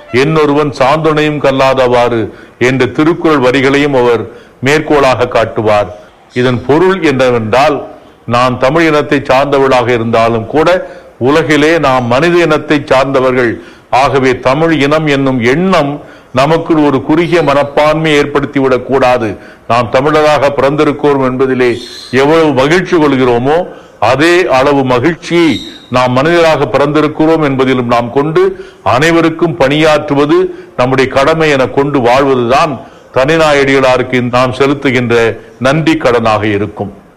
என்னொருவன் சாந்துணையும் கல்லாதவாறு என்ற திருக்குறள் வரிகளையும் அவர் மேற்கோளாக காட்டுவார் இதன் பொருள் என்னவென்றால் நான் தமிழ் இனத்தை சார்ந்தவர்களாக இருந்தாலும் கூட உலகிலே நாம் மனித இனத்தை சார்ந்தவர்கள் ஆகவே தமிழ் இனம் என்னும் எண்ணம் நமக்குள் ஒரு குறுகிய மனப்பான்மை ஏற்படுத்திவிடக் கூடாது நாம் தமிழராக பிறந்திருக்கிறோம் என்பதிலே எவ்வளவு மகிழ்ச்சி கொள்கிறோமோ அதே அளவு மகிழ்ச்சியை நாம் மனிதராக பிறந்திருக்கிறோம் என்பதிலும் நாம் கொண்டு அனைவருக்கும் பணியாற்றுவது நம்முடைய கடமை என கொண்டு வாழ்வதுதான் தனிநாயடிகளாருக்கு நாம் செலுத்துகின்ற நன்றி கடனாக இருக்கும்